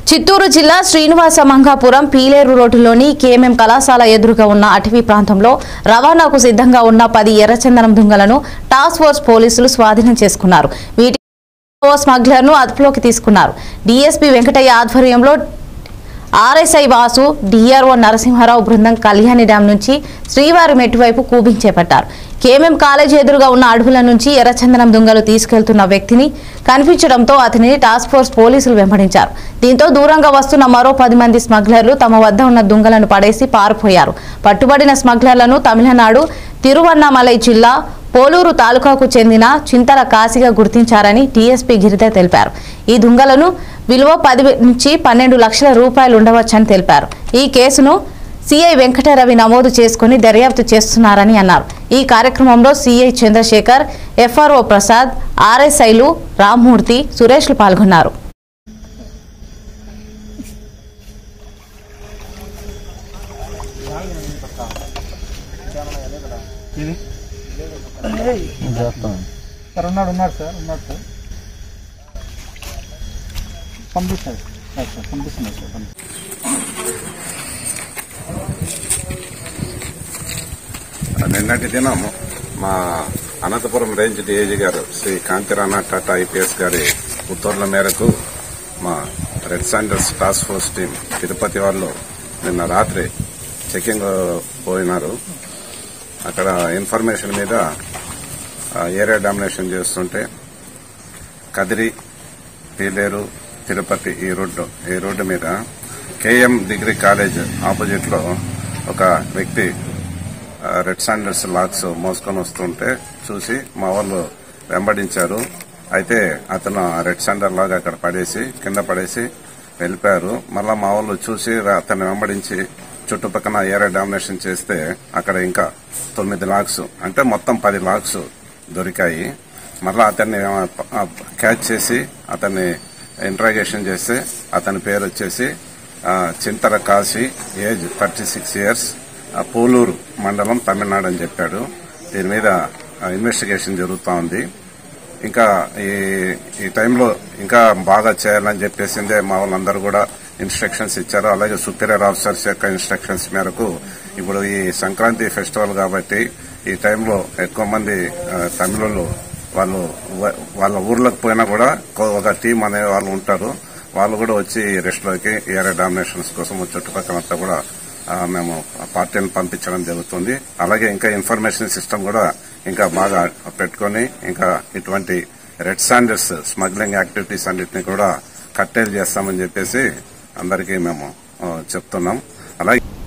చిత్తూరు జిల్లా శ్రీనివాస మంగాపురం పీలేరు రోడ్డులోని కేఎంఎం కళాశాల ఎదురుగా ఉన్న అటవీ ప్రాంతంలో రవాణాకు సిద్ధంగా ఉన్న పది ఎర్రచందనం దుంగలను టాస్క్ ఫోర్స్ పోలీసులు స్వాధీనం చేసుకున్నారు వీటి స్మగ్లర్ను అదుపులోకి తీసుకున్నారు డీఎస్పీ వెంకటయ్య ఆధ్వర్యంలో ఆర్ఎస్ఐ వాసు డిఆర్ఓ నరసింహారావు బృందం కళ్యాణి డ్యాం నుంచి శ్రీవారి మెట్టు వైపు కూబింగ్ చేపట్టారు కేఎంఎం కాలేజీ ఎదురుగా ఉన్న అడవుల నుంచి ఎర్రచందనం దుంగలు తీసుకెళ్తున్న వ్యక్తిని కనిపించడంతో అతనిని టాస్క్ ఫోర్స్ పోలీసులు వెంబడించారు దీంతో దూరంగా వస్తున్న మరో పది మంది స్మగ్లర్లు తమ వద్ద ఉన్న దుంగలను పడేసి పారిపోయారు పట్టుబడిన స్మగ్లర్లను తమిళనాడు తిరువన్నామలై జిల్లా పోలూరు తాలూకాకు చెందిన చింతల కాశీగా గుర్తించారని టీఎస్పీ గిరిధర్ తెలిపారు ఈ దుంగలను విలువ పది నుంచి పన్నెండు లక్షల రూపాయలు ఉండవచ్చని తెలిపారు ఈ కేసును సిఐ వెంకటరవి నమోదు చేసుకుని దర్యాప్తు చేస్తున్నారని అన్నారు ఈ కార్యక్రమంలో సిఐ చంద్రశేఖర్ ఎఫ్ఆర్ఓ ప్రసాద్ ఆర్ఎస్ఐలు రామ్మూర్తి సురేష్లు పాల్గొన్నారు సార్ ఉన్నాడు ఉన్నాడు సార్ ఉన్నాడు సార్ పంపిస్తాడు సార్ సార్ పంపిస్తున్నాడు సార్ పంపి నిన్నటి దినం మా అనంతపురం రేంజ్ డిఐజీ గారు శ్రీ కాంతిరాణా టాటా ఐపీఎస్ గారి ఉత్తర్వుల మేరకు మా red sanders task force team Tirupati వాళ్ళు నిన్న రాత్రి చెకింగ్ పోయినారు అక్కడ ఇన్ఫర్మేషన్ మీద ఆ, ఏరియా డామినేషన్ చేస్తుంటే కదిరి పీలేరు తిరుపతి ఈ రోడ్డు ఈ రోడ్డు మీద కేఎం డిగ్రీ కాలేజ్ ఆపోజిట్ లో ఒక వ్యక్తి ఆ, రెడ్ శాండల్స్ లాక్స్ మోసుకొని వస్తుంటే చూసి మా వాళ్ళు వెంబడించారు అయితే అతను ఆ రెడ్ శాండల్ లాగా అక్కడ పడేసి కింద పడేసి వెళ్ళిపోయారు మళ్ళా మా వాళ్ళు చూసి రా- అతన్ని వెంబడించి చుట్టుపక్కల ఏరియా డామినేషన్ చేస్తే అక్కడ ఇంకా తొమ్మిది లాక్స్ అంటే మొత్తం పది లాక్స్ దొరికాయి మళ్ళా అతన్ని ఆ, క్యాచ్ చేసి అతన్ని ఇంట్రాగేషన్ చేస్తే అతని పేరు వచ్చేసి ఆ, Chintala Kasi age thirty six years Polur మండలం తమిళనాడు అని చెప్పాడు దీని మీద ఆ, ఇన్వెస్టిగేషన్ జరుగుతూ ఉంది ఇంకా ఈ ఈ టైంలో ఇంకా బాగా చేయాలని చెప్పేసిందే మా వాళ్ళందరూ కూడా ఇన్స్ట్రక్షన్స్ ఇచ్చారు అలాగే సుపీరియర్ ఆఫీసర్స్ యొక్క ఇన్స్ట్రక్షన్స్ మేరకు ఇప్పుడు ఈ సంక్రాంతి ఫెస్టివల్ కాబట్టి ఈ టైంలో ఎక్కువ మంది ఆ, తమిళులు వాళ్ళు వ- వాళ్ళ ఊర్లకు పోయినా కూడా కొ- ఒక టీం అనే వాళ్ళు ఉంటారు వాళ్ళు కూడా వచ్చి రెస్ట్ లోకి ఏరియా డామినేషన్స్ కోసం చుట్టుపక్కలంతా కూడా ఆ, మేము ఆ పార్టీని పంపించడం జరుగుతుంది అలాగే ఇంకా ఇన్ఫర్మేషన్ సిస్టమ్ కూడా ఇంకా బాగా పెట్టుకొని ఇంకా ఇటువంటి రెడ్ శాండర్స్ స్మగ్లింగ్ యాక్టివిటీస్ అన్నిటిని కూడా కట్టేలు చేస్తామని చెప్పేసి అందరికీ మేము ఆ, చెప్తున్నాం అలాగే